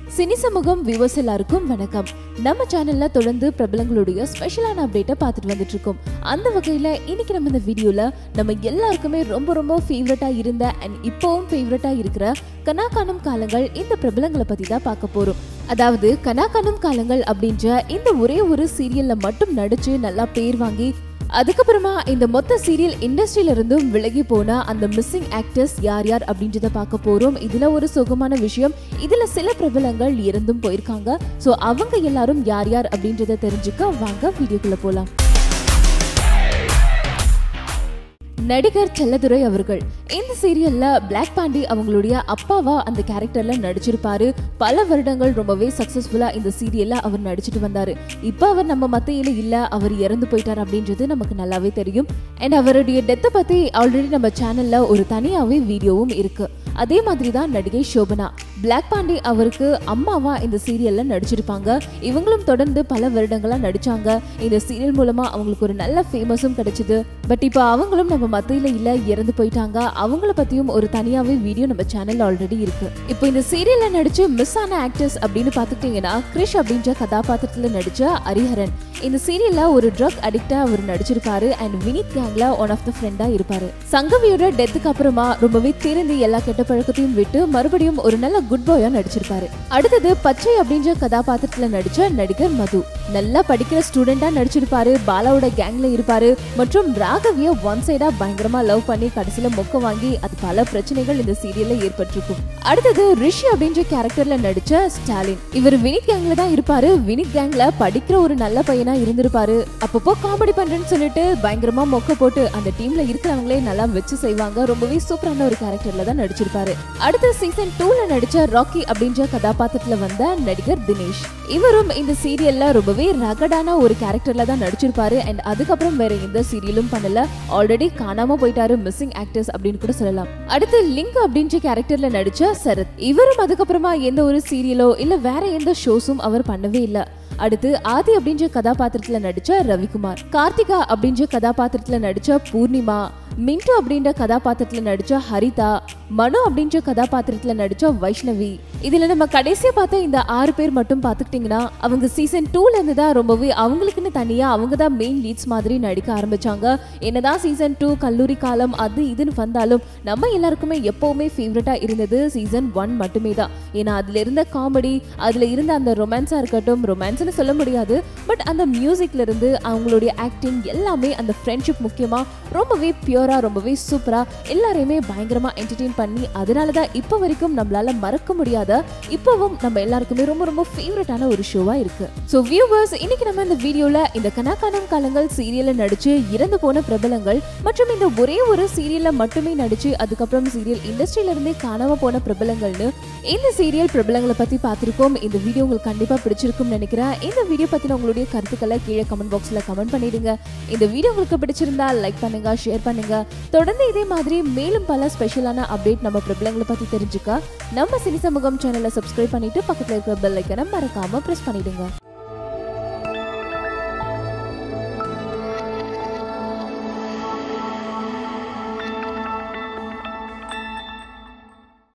cine சமூகம் viewers எல்லாருக்கும் வணக்கம் நம்ம சேனல்ல தொடர்ந்து பிரபலங்களுடைய ஸ்பெஷலான அப்டேட்டை பார்த்துட்டு வந்துட்டு இருக்கோம் அந்த வகையில இன்னைக்கு நம்ம இந்த வீடியோல நம்ம எல்லாருக்குமே ரொம்ப ரொம்ப ஃபேவரட்டா இருந்த அண்ட் இப்போவும் ஃபேவரட்டா இருக்கிற கனா காணும் காலங்கள் இந்த பிரபலங்களை பத்தி தான் பார்க்க போறோம் அதாவது கனா காணும் காலங்கள் அப்படின்ற இந்த ஒரே ஒரு சீரியல்ல மட்டும் நடிச்சு நல்லா பேர் வாங்கி அதுக்கப்புறமா இந்த மொத்த சீரியல் இண்டஸ்ட்ரியில இருந்தும் விலகி போன அந்த மிஸ்ஸிங் ஆக்டர்ஸ் யார் யார் அப்படின்றத பார்க்க போறோம் இதுல ஒரு சுகமான விஷயம் இதுல சில பிரபலங்கள் இறந்தும் போயிருக்காங்க சோ அவங்க எல்லாரும் யார் யார் அப்படின்றத தெரிஞ்சுக்க வாங்க வீடியோக்குள்ள போலாம் நடிகர் செல்லதுரை அவர்கள் இந்த சீரியல்ல பிளாக் பாண்டி அவங்களுடைய அப்பாவா அந்த கேரக்டர்ல நடிச்சிருப்பாரு பல வருடங்கள் ரொம்பவே சக்சஸ்ஃபுல்லா இந்த சீரியல்ல அவர் நடிச்சிட்டு வந்தாரு இப்போ அவர் நம்ம மத்தியில இல்ல அவர் இறந்து போயிட்டார் அப்படின்றது நமக்கு நல்லாவே தெரியும் அண்ட் அவருடைய டெத்தை பத்தி ஆல்ரெடி நம்ம சேனல்ல ஒரு தனியாவே வீடியோவும் இருக்கு அதே மாதிரி தான் நடிகை சோபனா பிளாக் பாண்டி அவருக்கு அம்மாவா இந்த சீரியல்ல நடிச்சிருப்பாங்க இவங்களும் தொடர்ந்து பல வருடங்களா நடிச்சாங்க இந்த சீரியல் மூலமா அவங்களுக்கு ஒரு நல்ல ஃபேமஸும் கிடைச்சது பட் இப்போ அவங்களும் நம்ம மத்தியில இல்ல இறந்து போயிட்டாங்க அவங்கள பத்தியும் ஒரு தனியாவே வீடியோ நம்ம சேனல்ல ஆல்ரெடி இருக்கு இப்போ இந்த சீரியல்ல நடிச்சு மிஸ் ஆன ஆக்டர்ஸ் அப்படின்னு பாத்துக்கிட்டீங்கன்னா கிரிஷ் அப்படின்ற கதாபாத்திரத்துல நடிச்ச ஹரிஹரன் இந்த சீரியல்ல ஒரு ட்ரக் அடிக்டா அவர் நடிச்சிருப்பாரு அண்ட் வினித் கேங்ல ஒன் ஆஃப் த ஃப்ரெண்டா இருப்பாரு சங்கவியோட டெத்துக்கு அப்புறமா ரொம்பவே திருந்தி எல்லா கெட்ட பழக்கத்தையும் விட்டு மறுபடியும் ஒரு நல்ல குட் பாயா நடிச்சிருப்பாரு அடுத்தது பச்சை அப்படின்ற கதாபாத்திரத்துல நடிச்ச நடிகர் மது நல்லா படிக்கிற ஸ்டூடெண்டா நடிச்சிருப்பாரு பாலாவோட கேங்ல இருப்பாரு மற்றும் ராகவிய ஒன் சைடா பயங்கரமா லவ் பண்ணி கடைசியில மொக்க வாங்கி அது பல பிரச்சனைகள் இந்த சீரியல்ல ஏற்பட்டிருக்கும் அடுத்தது ரிஷி அப்படின்ற கேரக்டர்ல நடிச்ச ஸ்டாலின் இவர் வினித் கேங்ல தான் இருப்பாரு வினித் கேங்ல படிக்கிற ஒரு நல்ல பையனா இருந்திருப்பாரு அப்பப்போ காமெடி பண்றேன்னு சொல்லிட்டு பயங்கரமா மொக்க போட்டு அந்த டீம்ல இருக்கிறவங்களே நல்லா வச்சு செய்வாங்க ரொம்பவே சூப்பரான ஒரு கேரக்டர்ல தான் நடிச்சிருப்பாரு அடுத்த சீசன் டூல நடிச்ச ராக்கி அப்படின்ற கதாபாத்திரத்துல வந்த நடிகர் தினேஷ் இவரும் இந்த சீரியல்ல ரொம்பவே ரகடான ஒரு கேரக்டர்ல தான் நடிச்சிருப்பாரு அண்ட் அதுக்கப்புறம் வேற எந்த சீரியலும் பண்ணல ஆல்ரெடி காணாம போயிட்டாரு மிஸ்ஸிங் ஆக்டர்ஸ் அப்படின்னு கூட சொல்லலாம் அடுத்து லிங்க் அப்படின்ற கேரக்டர்ல நடிச்ச சரத் இவரும் அதுக்கப்புறமா எந்த ஒரு சீரியலோ இல்ல வேற எந்த ஷோஸும் அவர் பண்ணவே இல்ல அடுத்து ஆதி அப்படின்ற கதாபாத்திரத்துல நடிச்ச ரவிக்குமார் கார்த்திகா அப்படின்ற கதாபாத்திரத்துல நடிச்ச பூர்ணிமா மின்ட்டு அப்படின்ற கதாபாத்திரத்துல நடிச்ச ஹரிதா மனு அப்படின்ற கதாபாத்திரத்துல நடிச்ச வைஷ்ணவி இதுல நம்ம கடைசியா பார்த்த இந்த ஆறு பேர் மட்டும் பாத்துக்கிட்டீங்கன்னா அவங்க சீசன் டூல இருந்து தான் ரொம்பவே அவங்களுக்குன்னு தனியா அவங்க தான் மெயின் லீட்ஸ் மாதிரி நடிக்க ஆரம்பிச்சாங்க என்னதான் சீசன் டூ கல்லூரி காலம் அது இதுன்னு வந்தாலும் நம்ம எல்லாருக்குமே எப்பவுமே ஃபேவரட்டா இருந்தது சீசன் ஒன் மட்டுமே தான் ஏன்னா அதுல இருந்த காமெடி அதுல இருந்த அந்த ரொமான்ஸா இருக்கட்டும் ரொமான்ஸ்னு சொல்ல முடியாது பட் அந்த மியூசிக்ல இருந்து அவங்களுடைய ஆக்டிங் எல்லாமே அந்த ஃப்ரெண்ட்ஷிப் முக்கியமா ரொம்பவே பியூரா ரொம்பவே சூப்பரா எல்லாரையுமே பயங்கரமா என்டர்டெயின் பண்ணி அதனால தான் இப்போ வரைக்கும் நம்மளால மறக்க முடியாத இப்போவும் நம்ம எல்லாருக்குமே ரொம்ப ரொம்ப ஃபேவரட்டான ஒரு ஷோவா இருக்கு ஸோ வியூவர்ஸ் இன்னைக்கு நம்ம இந்த வீடியோல இந்த கனாக்கானம் காலங்கள் சீரியல்ல நடிச்சு இறந்து போன பிரபலங்கள் மற்றும் இந்த ஒரே ஒரு சீரியல்ல மட்டுமே நடிச்சு அதுக்கப்புறம் சீரியல் இண்டஸ்ட்ரியில இருந்தே காணாம போன பிரபலங்கள்னு இந்த சீரியல் பிரபலங்களை பத்தி பார்த்திருக்கோம் இந்த வீடியோ உங்களுக்கு கண்டிப்பா பிடிச்சிருக்கும்னு நினைக்கிறேன் இந்த வீடியோ பத்தின உங்களுடைய கருத்துக்களை கீழே கமெண்ட் பாக்ஸ்ல கமெண்ட் பண்ணிடுங்க இந்த வீடியோ உங்களுக்கு பிடிச்சிருந்தா லைக் பண்ணுங்க ஷேர் பண்ணுங்க தொடர்ந்து இதே மாதிரி மேலும் பல ஸ்பெஷலான அப்டேட் நம்ம பிரபலங்களை பத்தி தெரிஞ்சுக்க நம்ம சினி சமூகம் சேனலை சப்ஸ்கிரைப் பண்ணிட்டு பக்கத்துல இருக்கிற பெல் ஐக்கனை மறக்காம பிரஸ் பண்ணிடுங்க